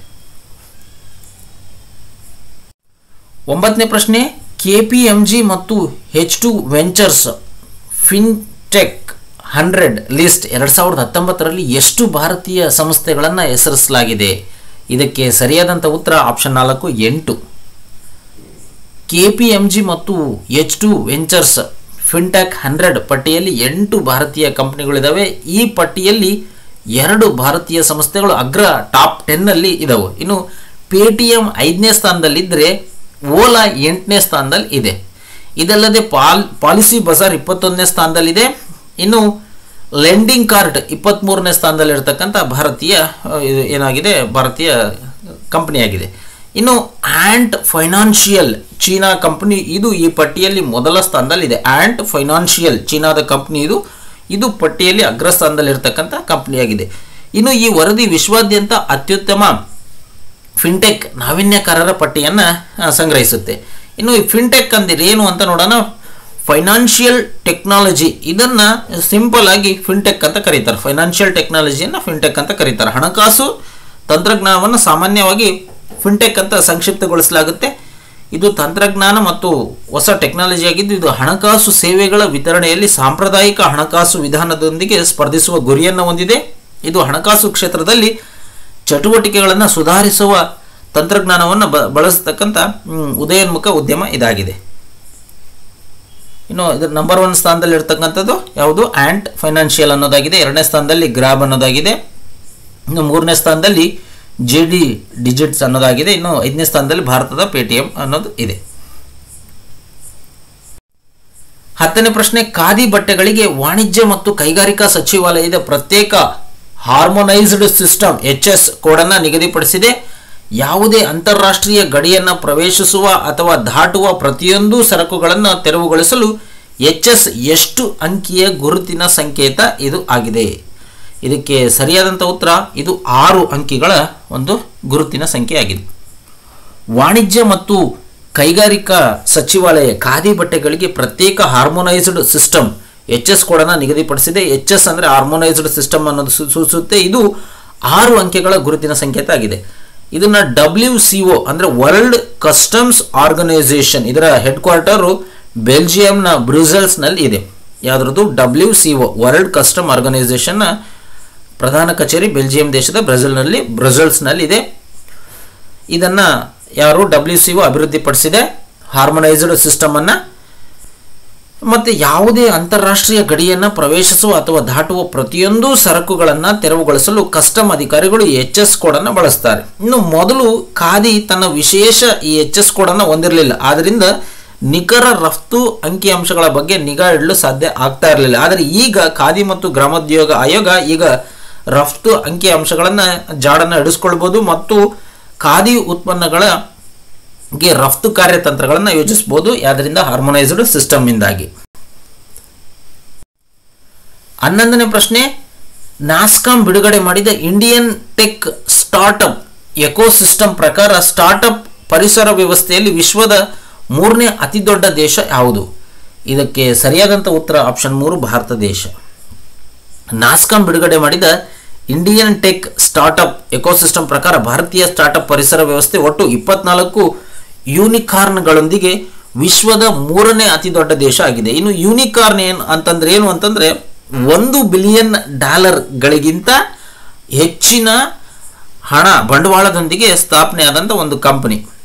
ಒಂಬತ್ತನೇ ಪ್ರಶ್ನೆ ಕೆ ಪಿ ಎಮ್ ಜಿ ಮತ್ತು H two ventures fintech hundred list ಎರಡು ಸಾವಿರದ ಹತ್ತೊಂಬತ್ತರಲ್ಲಿ ಎಷ್ಟು ಭಾರತೀಯ ಸಂಸ್ಥೆಗಳನ್ನು ಹೆಸರಿಸಲಾಗಿದೆ ಇದಕ್ಕೆ ಸರಿಯಾದಂಥ ಉತ್ತರ ಆಪ್ಷನ್ ನಾಲ್ಕು ಎಂಟು ಕೆ ಪಿ ಎಮ್ ಜಿ ಮತ್ತು H two ventures fintech hundred ಪಟ್ಟಿಯಲ್ಲಿ ಎಂಟು ಭಾರತೀಯ ಕಂಪನಿಗಳಿದ್ದಾವೆ ಈ ಪಟ್ಟಿಯಲ್ಲಿ ಎರಡು ಭಾರತೀಯ ಸಂಸ್ಥೆಗಳು ಅಗ್ರ ಟಾಪ್ ಟೆನ್ನಲ್ಲಿ ಇದಾವೆ ಇನ್ನು ಪೇ ಟಿ ಎಮ್ ಐದನೇ ಸ್ಥಾನದಲ್ಲಿದ್ದರೆ ಓಲಾ ಎಂಟನೇ ಸ್ಥಾನದಲ್ಲಿ ಇದೆ ಇದಲ್ಲದೆ ಪಾಲ್ ಪಾಲಿಸಿ ಬಜಾರ್ ಇಪ್ಪತ್ತೊಂದನೇ ಸ್ಥಾನದಲ್ಲಿದೆ ಇನ್ನು ಲೆಂಡಿಂಗ್ ಕಾರ್ಡ್ ಇಪ್ಪತ್ತ್ಮೂರನೇ ಸ್ಥಾನದಲ್ಲಿರ್ತಕ್ಕಂಥ ಭಾರತೀಯ ಆ, ಇದು ಏನಾಗಿದೆ ಭಾರತೀಯ ಕಂಪನಿಯಾಗಿದೆ ಇನ್ನು ಆ್ಯಂಟ್ ಫೈನಾನ್ಷಿಯಲ್ ಚೀನಾ ಕಂಪನಿ ಇದು ಈ ಪಟ್ಟಿಯಲ್ಲಿ ಮೊದಲ ಸ್ಥಾನದಲ್ಲಿದೆ ಆ್ಯಂಟ್ ಫೈನಾನ್ಷಿಯಲ್ ಚೀನಾದ ಕಂಪನಿ ಇದು ಇದು ಪಟ್ಟಿಯಲ್ಲಿ ಅಗ್ರಸ್ಥಾನದಲ್ಲಿರ್ತಕ್ಕಂಥ ಕಂಪನಿಯಾಗಿದೆ ಇನ್ನು ಈ ವರದಿ ವಿಶ್ವಾದ್ಯಂತ ಅತ್ಯುತ್ತಮ ಫಿನ್ಟೆಕ್ ನಾವೀನ್ಯಕಾರರ ಪಟ್ಟಿಯನ್ನು ಸಂಗ್ರಹಿಸುತ್ತೆ ಇನ್ನು ಈ ಫಿನ್ಟೆಕ್ ಅಂದ್ರೆ ಏನು ಅಂತ ನೋಡೋಣ ಫೈನಾನ್ಷಿಯಲ್ ಟೆಕ್ನಾಲಜಿ ಇದನ್ನು ಸಿಂಪಲ್ ಆಗಿ ಫಿನ್ಟೆಕ್ ಅಂತ ಕರೀತಾರೆ ಫೈನಾನ್ಷಿಯಲ್ ಟೆಕ್ನಾಲಜಿಯನ್ನು ಫಿನ್ಟೆಕ್ ಅಂತ ಕರೀತಾರೆ ಹಣಕಾಸು ತಂತ್ರಜ್ಞಾನವನ್ನು ಸಾಮಾನ್ಯವಾಗಿ ಫಿನ್ಟೆಕ್ ಅಂತ ಸಂಕ್ಷಿಪ್ತಗೊಳಿಸಲಾಗುತ್ತೆ ಇದು ತಂತ್ರಜ್ಞಾನ ಮತ್ತು ಹೊಸ ಟೆಕ್ನಾಲಜಿ ಆಗಿದ್ದು ಇದು ಹಣಕಾಸು ಸೇವೆಗಳ ವಿತರಣೆಯಲ್ಲಿ ಸಾಂಪ್ರದಾಯಿಕ ಹಣಕಾಸು ವಿಧಾನದೊಂದಿಗೆ ಸ್ಪರ್ಧಿಸುವ ಗುರಿಯನ್ನು ಹೊಂದಿದೆ ಇದು ಹಣಕಾಸು ಕ್ಷೇತ್ರದಲ್ಲಿ ಚಟುವಟಿಕೆಗಳನ್ನು ಸುಧಾರಿಸುವ ತಂತ್ರಜ್ಞಾನವನ್ನು ಬ ಬಳಸತಕ್ಕಂಥ ಮ್, ಉದಯೋನ್ಮುಖ ಉದ್ಯಮ ಇದಾಗಿದೆ ಇನ್ನು ಇದರ ನಂಬರ್ ಒನ್ ಸ್ಥಾನದಲ್ಲಿ ಇರ್ತಕ್ಕಂಥದ್ದು ಯಾವುದು ಆ್ಯಂಟ್ ಫೈನಾನ್ಷಿಯಲ್ ಅನ್ನೋದಾಗಿದೆ ಎರಡನೇ ಸ್ಥಾನದಲ್ಲಿ ಗ್ರಾಬ್ ಅನ್ನೋದಾಗಿದೆ ಇನ್ನು ಮೂರನೇ ಸ್ಥಾನದಲ್ಲಿ ಜೆ ಡಿ ಡಿಜಿಟ್ಸ್ ಅನ್ನೋದಾಗಿದೆ ಇನ್ನು ಐದನೇ ಸ್ಥಾನದಲ್ಲಿ ಭಾರತದ ಪೇ ಟಿ ಎಂ ಅನ್ನೋದು ಇದೆ ಹತ್ತನೇ ಪ್ರಶ್ನೆ ಖಾದಿ ಬಟ್ಟೆಗಳಿಗೆ ವಾಣಿಜ್ಯ ಮತ್ತು ಕೈಗಾರಿಕಾ ಸಚಿವಾಲಯದ ಪ್ರತ್ಯೇಕ ಹಾರ್ಮೋನೈಸ್ಡ್ ಸಿಸ್ಟಮ್ ಎಚ್ ಎಸ್ ಕೋಡನ್ನು ನಿಗದಿಪಡಿಸಿದೆ ಯಾವುದೇ ಅಂತಾರಾಷ್ಟ್ರೀಯ ಗಡಿಯನ್ನು ಪ್ರವೇಶಿಸುವ ಅಥವಾ ದಾಟುವ ಪ್ರತಿಯೊಂದು ಸರಕುಗಳನ್ನು ತೆರವುಗೊಳಿಸಲು ಎಚ್ ಎಸ್ ಎಷ್ಟು ಅಂಕಿಯ ಗುರುತಿನ ಸಂಕೇತ ಇದು ಆಗಿದೆ ಇದಕ್ಕೆ ಸರಿಯಾದಂಥ ಉತ್ತರ ಇದು ಆರು ಅಂಕಿಗಳ ಒಂದು ಗುರುತಿನ ಸಂಖ್ಯೆ ಆಗಿದೆ ವಾಣಿಜ್ಯ ಮತ್ತು ಕೈಗಾರಿಕಾ ಸಚಿವಾಲಯ ಖಾದಿ ಬಟ್ಟೆಗಳಿಗೆ ಪ್ರತ್ಯೇಕ ಹಾರ್ಮೋನೈಸ್ಡ್ ಸಿಸ್ಟಮ್ ಎಚ್ ಎಸ್ ಕೋಡನ್ನು ನಿಗದಿಪಡಿಸಿದೆ ಎಚ್ ಎಸ್ ಅಂದರೆ ಹಾರ್ಮೋನೈಸ್ಡ್ ಸಿಸ್ಟಮ್ ಅನ್ನೋದು ಸೂ- ಸೂಚಿಸುತ್ತೆ ಇದು ಆರು ಅಂಕೆಗಳ ಗುರುತಿನ ಸಂಕೇತ ಆಗಿದೆ ಇದನ್ನ ಡಬ್ಲ್ಯೂ ಸಿ ಒ ಅಂದರೆ ವರ್ಲ್ಡ್ ಕಸ್ಟಮ್ಸ್ ಆರ್ಗನೈಸೇಷನ್ ಇದರ ಹೆಡ್ ಕ್ವಾರ್ಟರು ಬೆಲ್ಜಿಯಂನ ಬ್ರುಸೆಲ್ಸ್ನಲ್ಲಿ ಇದೆ ಯಾವುದ್ರದ್ದು W C O world custom ಆರ್ಗನೈಸೇಷನ್ನ ಪ್ರಧಾನ ಕಚೇರಿ ಬೆಲ್ಜಿಯಂ ದೇಶದ ಬ್ರೆಜಿಲ್ನಲ್ಲಿ ಬ್ರಸೆಲ್ಸ್ನಲ್ಲಿ ಇದೆ ಇದನ್ನು ಯಾರು ಡಬ್ಲ್ಯೂ ಸಿ ಒ ಅಭಿವೃದ್ಧಿಪಡಿಸಿದೆ ಹಾರ್ಮೋನೈಸ್ಡ್ ಸಿಸ್ಟಮನ್ನು ಮತ್ತು ಯಾವುದೇ ಅಂತಾರಾಷ್ಟ್ರೀಯ ಗಡಿಯನ್ನು ಪ್ರವೇಶಿಸುವ ಅಥವಾ ದಾಟುವ ಪ್ರತಿಯೊಂದು ಸರಕುಗಳನ್ನು ತೆರವುಗೊಳಿಸಲು ಕಸ್ಟಮ್ ಅಧಿಕಾರಿಗಳು ಎಚ್ ಎಸ್ ಕೋಡನ್ನು ಬಳಸ್ತಾರೆ ಇನ್ನು ಮೊದಲು ಖಾದಿ ತನ್ನ ವಿಶೇಷ ಈ ಎಚ್ ಎಸ್ ಕೋಡನ್ನು ಹೊಂದಿರಲಿಲ್ಲ ಆದ್ದರಿಂದ ನಿಖರ ರಫ್ತು ಅಂಕಿಅಂಶಗಳ ಬಗ್ಗೆ ನಿಗಾ ಇಡಲು ಸಾಧ್ಯ ಆಗ್ತಾ ಇರಲಿಲ್ಲ ಆದರೆ ಈಗ ಖಾದಿ ಮತ್ತು ಗ್ರಾಮೋದ್ಯೋಗ ಆಯೋಗ ಈಗ ರಫ್ತು ಅಂಕಿಅಂಶಗಳನ್ನು ಜಾಡನ್ನು ಹಿಡಿಸ್ಕೊಳ್ಬೋದು ಮತ್ತು ಖಾದಿ ಉತ್ಪನ್ನಗಳ ಗೆ ರಫ್ತು ಕಾರ್ಯತಂತ್ರಗಳನ್ನು ಯೋಜಿಸಬಹುದು ಯಾವ್ದರಿಂದ ಹಾರ್ಮೋನೈಸ್ಡ್ ಸಿಸ್ಟಮ್ನಿಂದಾಗಿ ಹನ್ನೊಂದನೇ ಪ್ರಶ್ನೆ ನಾಸ್ಕಾಮ್ ಬಿಡುಗಡೆ ಮಾಡಿದ ಇಂಡಿಯನ್ ಟೆಕ್ ಸ್ಟಾರ್ಟ್ಅಪ್ ಎಕೋಸಿಸ್ಟಮ್ ಪ್ರಕಾರ ಸ್ಟಾರ್ಟ್ಅಪ್ ಪರಿಸರ ವ್ಯವಸ್ಥೆಯಲ್ಲಿ ವಿಶ್ವದ ಮೂರನೇ ಅತಿ ದೊಡ್ಡ ದೇಶ ಯಾವುದು ಇದಕ್ಕೆ ಸರಿಯಾದಂಥ ಉತ್ತರ ಆಪ್ಷನ್ ಮೂರು ಭಾರತ ದೇಶ ನಾಸ್ಕಾಮ್ ಬಿಡುಗಡೆ ಮಾಡಿದ ಇಂಡಿಯನ್ ಟೆಕ್ ಸ್ಟಾರ್ಟ್ಅಪ್ ಎಕೋಸಿಸ್ಟಮ್ ಪ್ರಕಾರ ಭಾರತೀಯ ಸ್ಟಾರ್ಟ್ಅಪ್ ಪರಿಸರ ವ್ಯವಸ್ಥೆ ಒಟ್ಟು ಇಪ್ಪತ್ನಾಲ್ಕು ಯೂನಿಕಾರ್ನ್ಗಳೊಂದಿಗೆ ವಿಶ್ವದ ಮೂರನೇ ಅತಿ ದೊಡ್ಡ ದೇಶ ಆಗಿದೆ ಇನ್ನು ಯೂನಿಕಾರ್ನ್ ಏನು ಅಂತಂದ್ರೆ ಏನು ಅಂತಂದ್ರೆ ಒಂದು ಬಿಲಿಯನ್ ಡಾಲರ್ಗಳಿಗಿಂತ ಹೆಚ್ಚಿನ ಹಣ ಬಂಡವಾಳದೊಂದಿಗೆ ಸ್ಥಾಪನೆ ಆದಂಥ ಒಂದು ಕಂಪನಿ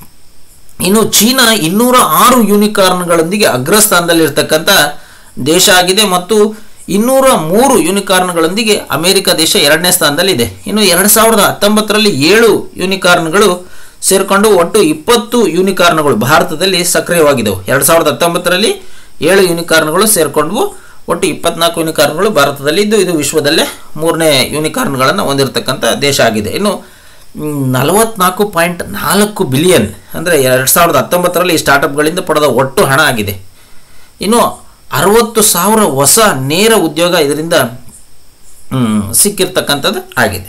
ಇನ್ನು ಚೀನಾ ಇನ್ನೂರ ಆರು ಯೂನಿಕಾರ್ನ್ಗಳೊಂದಿಗೆ ಅಗ್ರಸ್ಥಾನದಲ್ಲಿರ್ತಕ್ಕಂಥ ದೇಶ ಆಗಿದೆ ಮತ್ತು ಇನ್ನೂರ ಮೂರು ಯೂನಿಕಾರ್ನ್ಗಳೊಂದಿಗೆ ಅಮೆರಿಕ ದೇಶ ಎರಡನೇ ಸ್ಥಾನದಲ್ಲಿದೆ ಇನ್ನು ಎರಡು ಸಾವಿರದ ಹತ್ತೊಂಬತ್ತರಲ್ಲಿ ಏಳು ಯೂನಿಕಾರ್ನ್ಗಳು ಸೇರಿಕೊಂಡು ಒಟ್ಟು ಇಪ್ಪತ್ತು ಯೂನಿಕಾರ್ನ್ಗಳು ಭಾರತದಲ್ಲಿ ಸಕ್ರಿಯವಾಗಿದ್ದವು ಎರಡು ಸಾವಿರದ ಹತ್ತೊಂಬತ್ತರಲ್ಲಿ ಏಳು ಯೂನಿಕಾರ್ನ್ಗಳು ಸೇರಿಕೊಂಡ್ವು ಒಟ್ಟು ಇಪ್ಪತ್ನಾಲ್ಕು ಯೂನಿಕಾರ್ನ್ಗಳು ಭಾರತದಲ್ಲಿ ಇದ್ದು ಇದು ವಿಶ್ವದಲ್ಲೇ ಮೂರನೇ ಯೂನಿಕಾರ್ನ್ಗಳನ್ನು ಹೊಂದಿರತಕ್ಕಂಥ ದೇಶ ಆಗಿದೆ ಇನ್ನು ನಲವತ್ನಾಲ್ಕು ಪಾಯಿಂಟ್ ನಾಲ್ಕು ಬಿಲಿಯನ್ ಅಂದರೆ ಎರಡು ಸಾವಿರದ ಹತ್ತೊಂಬತ್ತರಲ್ಲಿ ಈ ಸ್ಟಾರ್ಟಪ್ಗಳಿಂದ ಪಡೆದ ಒಟ್ಟು ಹಣ ಆಗಿದೆ ಇನ್ನು ಅರವತ್ತು ಸಾವಿರ ಹೊಸ ನೇರ ಉದ್ಯೋಗ ಇದರಿಂದ ಮ್, ಸಿಕ್ಕಿರ್ತಕ್ಕಂಥದ್ದು ಆಗಿದೆ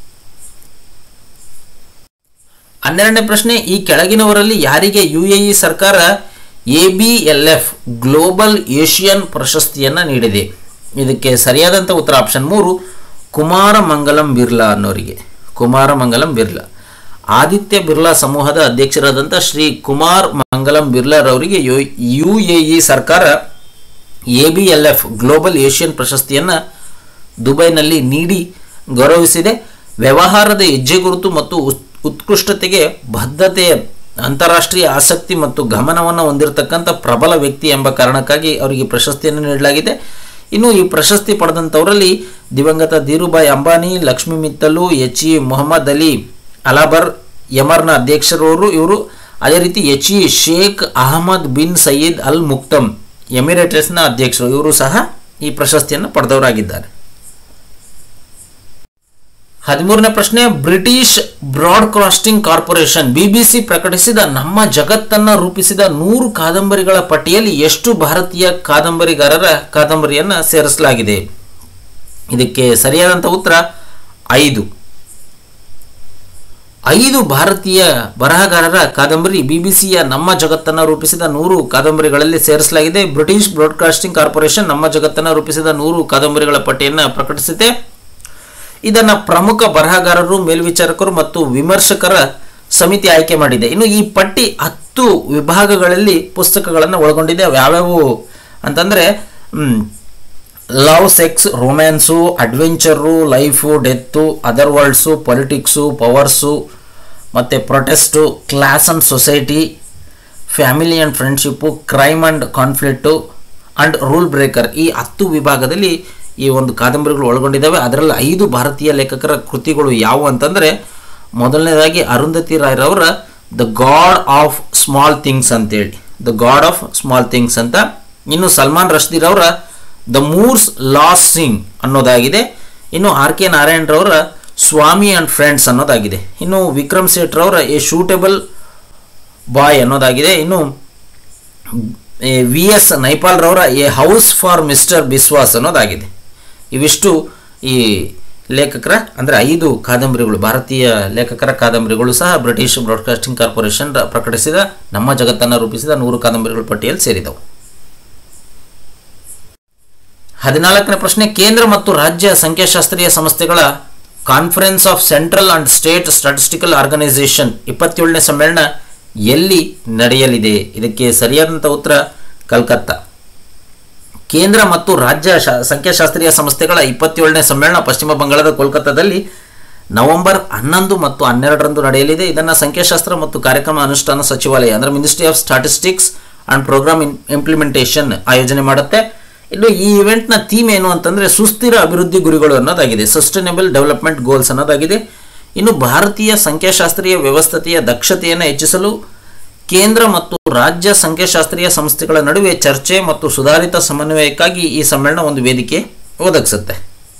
ಹನ್ನೆರಡನೇ ಪ್ರಶ್ನೆ ಈ ಕೆಳಗಿನವರಲ್ಲಿ ಯಾರಿಗೆ ಯು ಎ ಇ ಸರ್ಕಾರ A B L F global Asian ಪ್ರಶಸ್ತಿಯನ್ನು ನೀಡಿದೆ ಇದಕ್ಕೆ ಸರಿಯಾದಂಥ ಉತ್ತರ ಆಪ್ಷನ್ ಮೂರು ಕುಮಾರ ಮಂಗಲಂ ಬಿರ್ಲಾ ಅನ್ನೋರಿಗೆ ಕುಮಾರ ಮಂಗಲಂ ಬಿರ್ಲಾ ಆದಿತ್ಯ ಬಿರ್ಲಾ ಸಮೂಹದ ಅಧ್ಯಕ್ಷರಾದಂಥ ಶ್ರೀ ಕುಮಾರ್ ಮಂಗಲಂ ಬಿರ್ಲಾರವರಿಗೆ ಯು ಯು ಎ ಇ ಸರ್ಕಾರ A B L F global Asian ಪ್ರಶಸ್ತಿಯನ್ನು ದುಬೈನಲ್ಲಿ ನೀಡಿ ಗೌರವಿಸಿದೆ ವ್ಯವಹಾರದ ಹೆಜ್ಜೆ ಗುರುತು ಮತ್ತು ಉತ್- ಉತ್ಕೃಷ್ಟತೆಗೆ ಬದ್ಧತೆ ಅಂತಾರಾಷ್ಟ್ರೀಯ ಆಸಕ್ತಿ ಮತ್ತು ಗಮನವನ್ನು ಹೊಂದಿರತಕ್ಕಂಥ ಪ್ರಬಲ ವ್ಯಕ್ತಿ ಎಂಬ ಕಾರಣಕ್ಕಾಗಿ ಅವರಿಗೆ ಪ್ರಶಸ್ತಿಯನ್ನು ನೀಡಲಾಗಿದೆ ಇನ್ನು ಈ ಪ್ರಶಸ್ತಿ ಪಡೆದಂಥವರಲ್ಲಿ ದಿವಂಗತ Dhirubhai Ambani Lakshmi Mittal H E Mohammed Ali Alabbar ಯಮರ್ನ ಅಧ್ಯಕ್ಷರವರು ಇವರು ಅದೇ ರೀತಿ H E Sheikh Ahmed bin Saeed Al Maktoum ಎಮಿರೇಟಸ್ನ ಅಧ್ಯಕ್ಷರು ಇವರು ಸಹ ಈ ಪ್ರಶಸ್ತಿಯನ್ನು ಪಡೆದವರಾಗಿದ್ದಾರೆ ಹದಿಮೂರನೇ ಪ್ರಶ್ನೆ ಬ್ರಿಟಿಷ್ ಬ್ರಾಡ್ಕಾಸ್ಟಿಂಗ್ ಕಾರ್ಪೊರೇಷನ್ ಬಿಬಿಸಿ ಪ್ರಕಟಿಸಿದ ನಮ್ಮ ಜಗತ್ತನ್ನ ರೂಪಿಸಿದ ನೂರು ಕಾದಂಬರಿಗಳ ಪಟ್ಟಿಯಲ್ಲಿ ಎಷ್ಟು ಭಾರತೀಯ ಕಾದಂಬರಿಗಾರರ ಕಾದಂಬರಿಯನ್ನ ಸೇರಿಸಲಾಗಿದೆ ಇದಕ್ಕೆ ಸರಿಯಾದಂಥ ಉತ್ತರ ಐದು ಐದು ಭಾರತೀಯ ಬರಹಗಾರರ ಕಾದಂಬರಿ ಬಿಬಿಸಿಯ ನಮ್ಮ ಜಗತ್ತನ್ನು ರೂಪಿಸಿದ ನೂರು ಕಾದಂಬರಿಗಳಲ್ಲಿ ಸೇರಿಸಲಾಗಿದೆ ಬ್ರಿಟಿಷ್ ಬ್ರಾಡ್ಕಾಸ್ಟಿಂಗ್ ಕಾರ್ಪೊರೇಷನ್ ನಮ್ಮ ಜಗತ್ತನ್ನು ರೂಪಿಸಿದ ನೂರು ಕಾದಂಬರಿಗಳ ಪಟ್ಟಿಯನ್ನು ಪ್ರಕಟಿಸಿದೆ ಇದನ್ನು ಪ್ರಮುಖ ಬರಹಗಾರರು ಮೇಲ್ವಿಚಾರಕರು ಮತ್ತು ವಿಮರ್ಶಕರ ಸಮಿತಿ ಆಯ್ಕೆ ಮಾಡಿದೆ ಇನ್ನು ಈ ಪಟ್ಟಿ ಹತ್ತು ವಿಭಾಗಗಳಲ್ಲಿ ಪುಸ್ತಕಗಳನ್ನು ಒಳಗೊಂಡಿದೆ ಅವು ಯಾವ್ಯಾವು ಅಂತಂದರೆ love sex romance adventure life death other worlds politics powers ಮತ್ತು protest class and society family and friendship crime and conflict and rule breaker ಈ ಹತ್ತು ವಿಭಾಗದಲ್ಲಿ ಈ ಒಂದು ಕಾದಂಬರಿಗಳು ಒಳಗೊಂಡಿದ್ದಾವೆ ಅದರಲ್ಲಿ ಐದು ಭಾರತೀಯ ಲೇಖಕರ ಕೃತಿಗಳು ಯಾವುವು ಅಂತಂದರೆ ಮೊದಲನೇದಾಗಿ ಅರುಂಧತಿ ರಾಯ್ರವರ the god of small things ಅಂತೇಳಿ the god of small things ಅಂತ ಇನ್ನು ಸಲ್ಮಾನ್ ರಶ್ದಿರವರ ದ ಮೂರ್ಸ್ ಲಾಸ್ ಸಿಂಗ್ ಅನ್ನೋದಾಗಿದೆ ಇನ್ನು ಆರ್ ಕೆ ನಾರಾಯಣರವರ ಸ್ವಾಮಿ ಆ್ಯಂಡ್ ಫ್ರೆಂಡ್ಸ್ ಅನ್ನೋದಾಗಿದೆ ಇನ್ನು ವಿಕ್ರಮ್ ಸೇಠ್ರವರ ಎ ಶೂಟೇಬಲ್ ಬಾಯ್ ಅನ್ನೋದಾಗಿದೆ ಇನ್ನು ವಿ ಎಸ್ ನೈಪಾಲ್ರವರ a house for mister Biswas ಅನ್ನೋದಾಗಿದೆ ಇವಿಷ್ಟು ಈ ಲೇಖಕರ ಅಂದರೆ ಐದು ಕಾದಂಬರಿಗಳು ಭಾರತೀಯ ಲೇಖಕರ ಕಾದಂಬರಿಗಳು ಸಹ ಬ್ರಿಟಿಷ್ ಬ್ರಾಡ್ಕಾಸ್ಟಿಂಗ್ ಕಾರ್ಪೊರೇಷನ್ ರ- ಪ್ರಕಟಿಸಿದ ನಮ್ಮ ಜಗತ್ತನ್ನು ರೂಪಿಸಿದ ನೂರು ಕಾದಂಬರಿಗಳ ಪಟ್ಟಿಯಲ್ಲಿ ಸೇರಿದವು ಹದಿನಾಲ್ಕನೇ ಪ್ರಶ್ನೆ ಕೇಂದ್ರ ಮತ್ತು ರಾಜ್ಯ ಸಂಖ್ಯಾಶಾಸ್ತ್ರೀಯ ಸಂಸ್ಥೆಗಳ conference of central and state statistical organisation ಇಪ್ಪತ್ತೇಳನೇ ಸಮ್ಮೇಳನ ಎಲ್ಲಿ ನಡೆಯಲಿದೆ ಇದಕ್ಕೆ ಸರಿಯಾದಂಥ ಉತ್ತರ ಕಲ್ಕತ್ತಾ ಕೇಂದ್ರ ಮತ್ತು ರಾಜ್ಯ ಶಾ- ಸಂಖ್ಯಾಶಾಸ್ತ್ರೀಯ ಸಂಸ್ಥೆಗಳ ಇಪ್ಪತ್ತೇಳನೇ ಸಮ್ಮೇಳನ ಪಶ್ಚಿಮ ಬಂಗಾಳದ ಕೋಲ್ಕತ್ತಾದಲ್ಲಿ ನವೆಂಬರ್ ಹನ್ನೊಂದು ಮತ್ತು ಹನ್ನೆರಡರಂದು ನಡೆಯಲಿದೆ ಇದನ್ನು ಸಂಖ್ಯಾಶಾಸ್ತ್ರ ಮತ್ತು ಕಾರ್ಯಕ್ರಮ ಅನುಷ್ಠಾನ ಸಚಿವಾಲಯ ಅಂದರೆ ministry of statistics and programme implementation ಆಯೋಜನೆ ಮಾಡುತ್ತೆ ಇನ್ನು ಈ ಇವೆಂಟ್ನ ಥೀಮ್ ಏನು ಅಂತಂದರೆ ಸುಸ್ಥಿರ ಅಭಿವೃದ್ಧಿ ಗುರಿಗಳು ಅನ್ನೋದಾಗಿದೆ ಸಸ್ಟೈನಬಲ್ ಡೆವಲಪ್ಮೆಂಟ್ ಗೋಲ್ಸ್ ಅನ್ನೋದಾಗಿದೆ ಇನ್ನು ಭಾರತೀಯ ಸಂಖ್ಯಾಶಾಸ್ತ್ರೀಯ ವ್ಯವಸ್ಥತೆಯ ದಕ್ಷತೆಯನ್ನು ಹೆಚ್ಚಿಸಲು ಕೇಂದ್ರ ಮತ್ತು ರಾಜ್ಯ ಸಂಖ್ಯಾಶಾಸ್ತ್ರೀಯ ಸಂಸ್ಥೆಗಳ ನಡುವೆ ಚರ್ಚೆ ಮತ್ತು ಸುಧಾರಿತ ಸಮನ್ವಯಕ್ಕಾಗಿ ಈ ಸಮ್ಮೇಳನ ಒಂದು ವೇದಿಕೆ ಒದಗಿಸುತ್ತೆ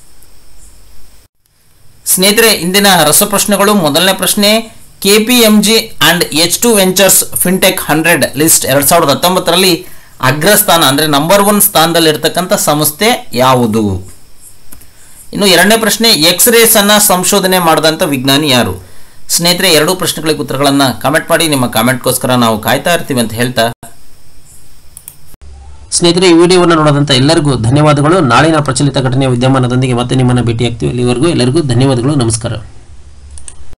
ಸ್ನೇಹಿತರೆ ಇಂದಿನ ರಸಪ್ರಶ್ನೆಗಳು ಮೊದಲನೇ ಪ್ರಶ್ನೆ K P M G and H two ventures fintech hundred list ಎರಡು ಸಾವಿರದ ಹತ್ತೊಂಬತ್ತರಲ್ಲಿ ಅಗ್ರಸ್ಥಾನ ಅಂದರೆ ನಂಬರ್ ಒನ್ ಸ್ಥಾನದಲ್ಲಿರ್ತಕ್ಕಂಥ ಸಂಸ್ಥೆ ಯಾವುದು ಇನ್ನು ಎರಡನೇ ಪ್ರಶ್ನೆ ಎಕ್ಸ್ ರೇಸ್ ಅನ್ನ ಸಂಶೋಧನೆ ಮಾಡಿದಂಥ ವಿಜ್ಞಾನಿ ಯಾರು ಸ್ನೇಹಿತರೆ ಎರಡೂ ಪ್ರಶ್ನೆಗಳಿಗೆ ಉತ್ತರಗಳನ್ನು ಕಾಮೆಂಟ್ ಮಾಡಿ ನಿಮ್ಮ ಕಾಮೆಂಟ್ಗೋಸ್ಕರ ನಾವು ಕಾಯ್ತಾ ಇರ್ತೀವಿ ಅಂತ ಹೇಳ್ತಾ ಸ್ನೇಹಿತರೆ ಈ ವಿಡಿಯೋವನ್ನು ನೋಡಿದಂಥ ಎಲ್ಲರಿಗೂ ಧನ್ಯವಾದಗಳು ನಾಳಿನ ಪ್ರಚಲಿತ ಘಟನೆಯ ವಿದ್ಯಮಾನದೊಂದಿಗೆ ಮತ್ತೆ ನಿಮ್ಮನ್ನು ಭೇಟಿಯಾಗ್ತೀವಿ ಅಲ್ಲಿವರೆಗೂ ಎಲ್ಲರಿಗೂ ಧನ್ಯವಾದಗಳು ನಮಸ್ಕಾರ